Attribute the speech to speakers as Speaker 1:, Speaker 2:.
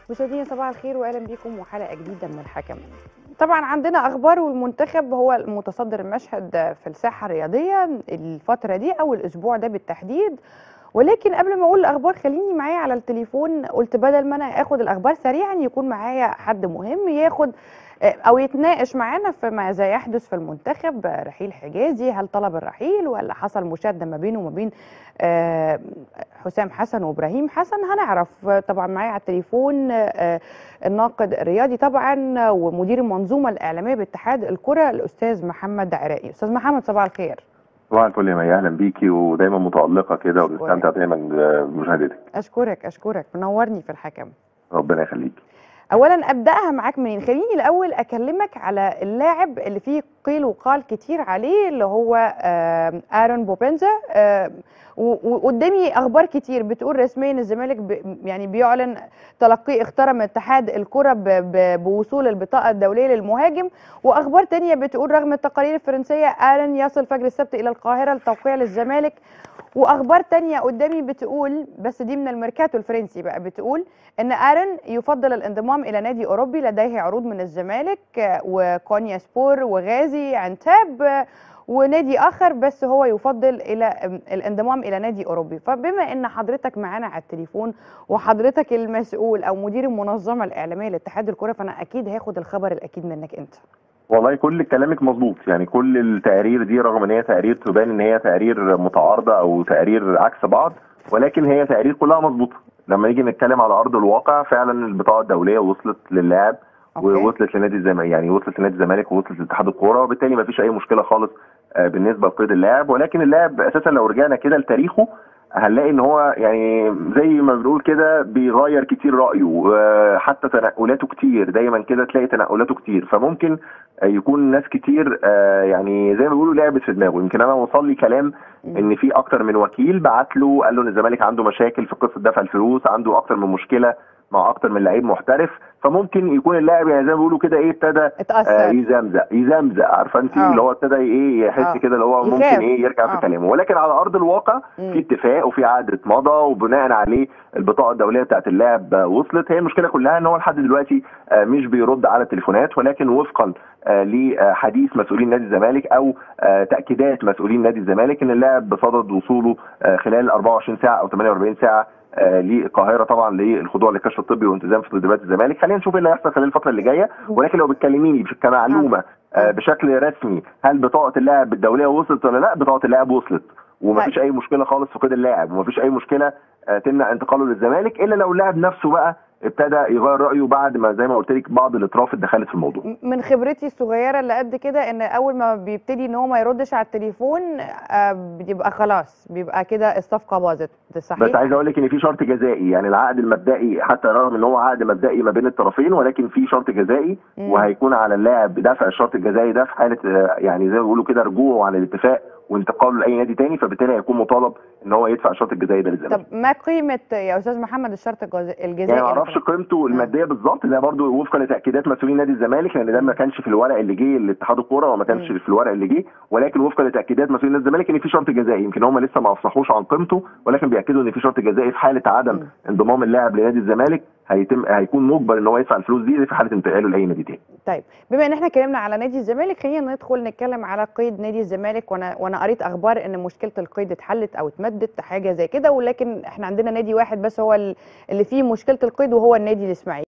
Speaker 1: مشاهدينا صباح الخير واهلا بكم وحلقه جديده من الحكم طبعا عندنا اخبار والمنتخب هو المتصدر المشهد في الساحه الرياضيه الفتره دي او الاسبوع ده بالتحديد ولكن قبل ما اقول الاخبار خليني معايا على التليفون قلت بدل ما انا اخد الاخبار سريعا يكون معايا حد مهم ياخد او يتناقش معانا في ماذا يحدث في المنتخب رحيل حجازي هل طلب الرحيل ولا حصل مشاده ما بينه وما بين حسام حسن وابراهيم حسن هنعرف طبعا معايا على التليفون الناقد الرياضي طبعا ومدير المنظومه الاعلاميه باتحاد الكره الاستاذ محمد عراقي استاذ محمد صباح الخير
Speaker 2: صباح الفل يا مي اهلا بيكي ودايما متالقه كده وبستمتع دايما بمشاهدتك
Speaker 1: اشكرك اشكرك منورني في الحكم
Speaker 2: ربنا يخليكي
Speaker 1: اولا ابداها معاك منين خليني الاول اكلمك على اللاعب اللي فيه قيل وقال كتير عليه اللي هو ارون بوبنزا وقدامي اخبار كتير بتقول رسميا الزمالك يعني بيعلن تلقيه اختار من اتحاد الكره بوصول البطاقه الدوليه للمهاجم واخبار تانية بتقول رغم التقارير الفرنسيه ارون يصل فجر السبت الى القاهره للتوقيع للزمالك واخبار تانية قدامي بتقول بس دي من الميركاتو الفرنسي بقى بتقول ان ارن يفضل الانضمام الى نادي اوروبي لديه عروض من الزمالك وكونيا سبور وغازي عنتاب ونادي اخر بس هو يفضل الى الانضمام الى نادي اوروبي فبما ان حضرتك معانا على التليفون وحضرتك المسؤول او مدير المنظمه الاعلاميه لاتحاد الكره فانا اكيد هاخد الخبر الاكيد منك انت
Speaker 2: والله كل كلامك مظبوط يعني كل التقارير دي رغم ان هي تقارير تبان ان هي تقارير متعارضه او تقارير عكس بعض ولكن هي تقارير كلها مظبوطه لما نيجي نتكلم على ارض الواقع فعلا البطاقه الدوليه وصلت للاعب ووصلت لنادي الزمالك يعني وصلت لنادي الزمالك ووصلت لاتحاد الكوره وبالتالي ما فيش اي مشكله خالص بالنسبه لقيد اللاعب ولكن اللاعب اساسا لو رجعنا كده لتاريخه هنلاقي ان هو يعني زي ما بنقول كده بيغير كتير رايه حتى تنقلاته كتير دايما كده تلاقي تنقلاته كتير فممكن يكون ناس كتير يعني زي ما بيقولوا لعبت في دماغه يمكن انا وصل لي كلام ان في اكتر من وكيل بعت له قال له ان الزمالك عنده مشاكل في قصه دفع الفلوس عنده اكتر من مشكله مع اكتر من لعيب محترف فممكن يكون اللاعب يعني زي ما بيقولوا كده ايه ابتدى
Speaker 1: آه
Speaker 2: يزمزق يزمزق عارفه انت اللي هو ابتدى ايه يحس كده اللي هو ممكن ايه يرجع
Speaker 1: أوه.
Speaker 2: في كلامه ولكن على ارض الواقع في اتفاق وفي عقد اتمضى وبناء عليه البطاقه الدوليه بتاعت اللاعب وصلت هي المشكله كلها ان هو لحد دلوقتي مش بيرد على التليفونات ولكن وفقا لحديث مسؤولين نادي الزمالك او تاكيدات مسؤولين نادي الزمالك ان اللاعب بصدد وصوله خلال 24 ساعه او 48 ساعه للقاهره طبعا للخضوع للكشف الطبي والالتزام في تدريبات الزمالك خلينا نشوف ايه اللي هيحصل خلال الفتره اللي جايه ولكن لو بتكلميني كمعلومه بشكل رسمي هل بطاقه اللاعب الدوليه وصلت ولا لا بطاقه اللاعب وصلت ومفيش اي مشكله خالص في قيد اللاعب ومفيش اي مشكله تمنع انتقاله للزمالك الا لو اللاعب نفسه بقى ابتدى يغير رايه بعد ما زي ما قلت لك بعض الاطراف اتدخلت في الموضوع
Speaker 1: من خبرتي الصغيره اللي قد كده ان اول ما بيبتدي ان هو ما يردش على التليفون بيبقى خلاص بيبقى كده الصفقه باظت صحيح
Speaker 2: بس عايز اقول لك ان في شرط جزائي يعني العقد المبدئي حتى رغم ان هو عقد مبدئي ما بين الطرفين ولكن في شرط جزائي مم. وهيكون على اللاعب دفع الشرط الجزائي ده في حاله يعني زي ما بيقولوا كده رجوعه عن الاتفاق وانتقاله لاي نادي تاني فبالتالي هيكون مطالب ان هو يدفع الشرط الجزائي ده للزمالك
Speaker 1: طب ما قيمه يا استاذ محمد الشرط الجزائي
Speaker 2: يعني ما اعرفش قيمته الماديه بالظبط ده برضه وفقا لتاكيدات مسؤولين نادي الزمالك لان ده ما كانش في الورق اللي جه لاتحاد الكوره وما كانش في الورق اللي جه ولكن وفقا لتاكيدات مسؤولين نادي الزمالك ان في شرط جزائي يمكن هم لسه ما افصحوش عن قيمته ولكن بياكدوا ان في شرط جزائي في حاله عدم م. انضمام اللاعب لنادي الزمالك هيتم هيكون مجبر ان هو يدفع الفلوس دي في حاله انتقاله لاي نادي تاني.
Speaker 1: طيب بما ان احنا اتكلمنا على نادي الزمالك خلينا ندخل نتكلم على قيد نادي الزمالك وانا وانا قريت اخبار ان مشكله القيد اتحلت او اتمدت حاجه زي كده ولكن احنا عندنا نادي واحد بس هو اللي فيه مشكله القيد وهو النادي الاسماعيلي.